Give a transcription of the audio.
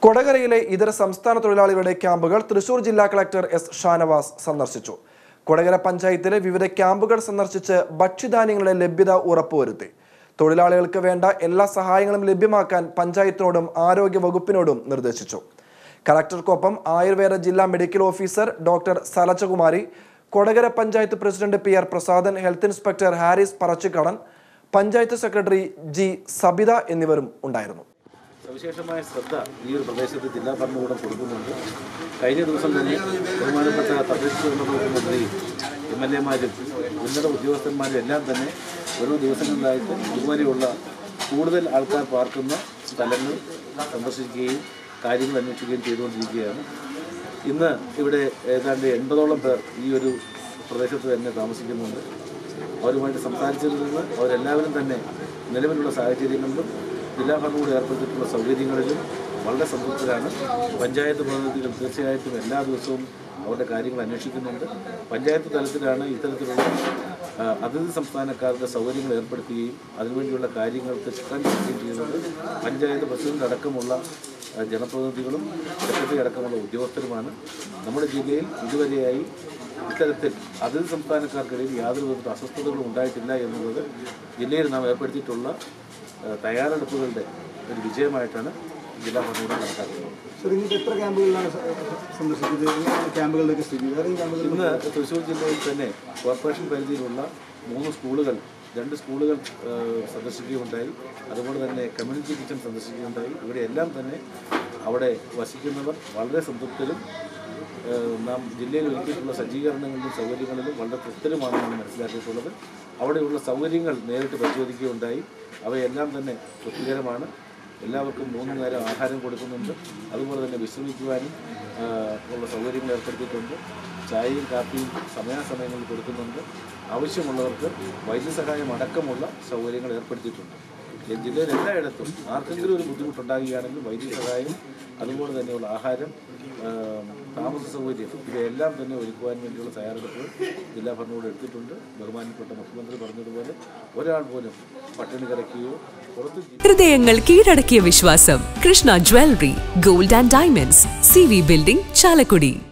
കൊടകരയിലെ ഇതര സംസ്ഥാന തൊഴിലാളികളുടെ ക്യാമ്പുകൾ തൃശൂർ ജില്ലാ കളക്ടർ എസ് ഷാനവാസ് സന്ദർശിച്ചു കൊടകര പഞ്ചായത്തിലെ വിവിധ ക്യാമ്പുകൾ സന്ദർശിച്ച് ഭക്ഷ്യധാന്യങ്ങളുടെ ലഭ്യത ഉറപ്പുവരുത്തി തൊഴിലാളികൾക്ക് വേണ്ട എല്ലാ സഹായങ്ങളും ലഭ്യമാക്കാൻ പഞ്ചായത്തിനോടും ആരോഗ്യ വകുപ്പിനോടും നിർദ്ദേശിച്ചു കളക്ടർക്കൊപ്പം ആയുർവേദ ജില്ലാ medical officer doctor Salajakumari Kodakara panchayat president P R Prasadan health inspector Haris Parachikkadan panchayat secretary G Sabitha എന്നിവരും ഉണ്ടായിരുന്നു സവിശേഷമായ ശ്രദ്ധ ഈ ഒരു പ്രദേശത്ത് ജില്ലാ ഭരണകൂടം കൊടുക്കുന്നുണ്ട് കഴിഞ്ഞ ദിവസം തന്നെ ബഹുമാനപ്പെട്ട തദ്ദേശ സ്വയംഭരണ വകുപ്പ് മന്ത്രിയും എം എൽ എമാരും ഉന്നത ഉദ്യോഗസ്ഥന്മാരും എല്ലാം തന്നെ ഓരോ ദിവസങ്ങളിലായിട്ട് ഇതുവരെയുള്ള കൂടുതൽ ആൾക്കാർ പാർക്കുന്ന സ്ഥലങ്ങൾ സന്ദർശിക്കുകയും കാര്യങ്ങൾ അന്വേഷിക്കുകയും ചെയ്തുകൊണ്ടിരിക്കുകയാണ് ഇന്ന് ഇവിടെ ഏതാണ്ട് എൺപതോളം പേർ ഈ ഒരു പ്രദേശത്ത് തന്നെ താമസിക്കുന്നുണ്ട് അവരുമായിട്ട് സംസാരിച്ചതിൽ നിന്ന് അവരെല്ലാവരും തന്നെ നിലവിലുള്ള സാഹചര്യങ്ങളിലും ജില്ലാ ഭരണകൂടം ഏർപ്പെടുത്തിയിട്ടുള്ള സൗകര്യങ്ങളിലും വളരെ സംതൃപ്തരാണ് പഞ്ചായത്ത് പ്രതിനിധികൾ തീർച്ചയായിട്ടും എല്ലാ ദിവസവും അവരുടെ കാര്യങ്ങൾ അന്വേഷിക്കുന്നുണ്ട് പഞ്ചായത്ത് തലത്തിലാണ് ഇത്തരത്തിലുള്ള ആ, അതിഥി സംസ്ഥാനക്കാർക്ക് സൗകര്യങ്ങൾ ഏർപ്പെടുത്തുകയും അതിനുവേണ്ടിയുള്ള കാര്യങ്ങൾ തെറ്റാൻ ചെയ്യുകയും ചെയ്യുന്നത് പഞ്ചായത്ത് പ്രസിഡന്റ് അടക്കമുള്ള ആ, ജനപ്രതിനിധികളും സെക്രട്ടറി അടക്കമുള്ള ഉദ്യോഗസ്ഥരുമാണ് നമ്മുടെ ജില്ലയിൽ ഇതുവരെയായി ഇത്തരത്തിൽ അതിഥി സംസ്ഥാനക്കാർക്കിടയിൽ യാതൊരു വിധ അസ്വസ്ഥതകളും ഉണ്ടായിട്ടില്ല എന്നുള്ളത് ജില്ലയിൽ നാം ഏർപ്പെടുത്തിയിട്ടുള്ള ആ, തയ്യാറെടുപ്പുകളുടെ ഒരു വിജയമായിട്ടാണ് ജില്ലാ ഭരണകൂടം കണക്കാക്കുന്നത് സർ ഇന്നിപ്പോൾ എത്ര ക്യാമ്പുകളിലാണ് സ- സന്ദർശിച്ചത് എങ്ങനെയാണ് ക്യാമ്പുകളുടെയൊക്കെ സ്ഥിതി വേറെ ക്യാമ്പുകൾ ഇന്ന് തൃശ്ശൂർ ജില്ലയിൽ തന്നെ കോർപ്പറേഷൻ പരിധിയിലുള്ള മൂന്ന് സ്കൂളുകൾ രണ്ട് സ്കൂളുകൾ ആ, സന്ദർശിക്കുകയുണ്ടായി അതുപോലെ തന്നെ കമ്മ്യൂണിറ്റി കിച്ചൺ സന്ദർശിക്കുകയുണ്ടായി ഇവിടെയെല്ലാം തന്നെ അവിടെ വസിക്കുന്നവർ വളരെ സംതൃപ്തരും ആ, നാം ജില്ലയിൽ ഒരുക്കിയിട്ടുള്ള സജ്ജീകരണങ്ങളിലും സൗകര്യങ്ങളിലും വളരെ തൃപ്തരുമാണെന്നാണ് മനസ്സിലാക്കിയിട്ടുള്ളത് അവിടെയുള്ള സൗകര്യങ്ങൾ നേരിട്ട് പരിശോധിക്കുകയുണ്ടായി അവയെല്ലാം തന്നെ തൃപ്തികരമാണ് എല്ലാവർക്കും മൂന്ന് നേരം ആഹാരം കൊടുക്കുന്നുണ്ട് അതുപോലെ തന്നെ വിശ്രമിക്കുവാനും ആ, ഉള്ള സൗകര്യങ്ങൾ ഏർപ്പെടുത്തിയിട്ടുണ്ട് ചായയും കാപ്പിയും സമയാസമയങ്ങളിൽ കൊടുക്കുന്നുണ്ട് ആവശ്യമുള്ളവർക്ക് വൈദ്യസഹായം അടക്കമുള്ള സൗകര്യങ്ങൾ ഏർപ്പെടുത്തിയിട്ടുണ്ട് ഈ ജില്ലയിൽ എല്ലായിടത്തും ആർക്കെങ്കിലും ഒരു ബുദ്ധിമുട്ടുണ്ടാകുകയാണെങ്കിൽ വൈദ്യസഹായം അതുപോലെ തന്നെയുള്ള ആഹാരം ആ, താമസ സൗകര്യം ഇവയെല്ലാം തന്നെ ഒരുക്കുവാൻ വേണ്ടിയുള്ള തയ്യാറെടുപ്പുകൾ ജില്ലാ ഭരണകൂടം എടുത്തിട്ടുണ്ട് ബഹുമാനപ്പെട്ട മുഖ്യമന്ത്രി പറഞ്ഞതുപോലെ ഒരാൾ പോലും പട്ടിണി കിടക്കുകയോ പുറത്ത് ജീ- ഹൃദയങ്ങൾ കീഴടക്കിയ വിശ്വാസം Krishna jewellery gold and diamonds C V building Chalakudy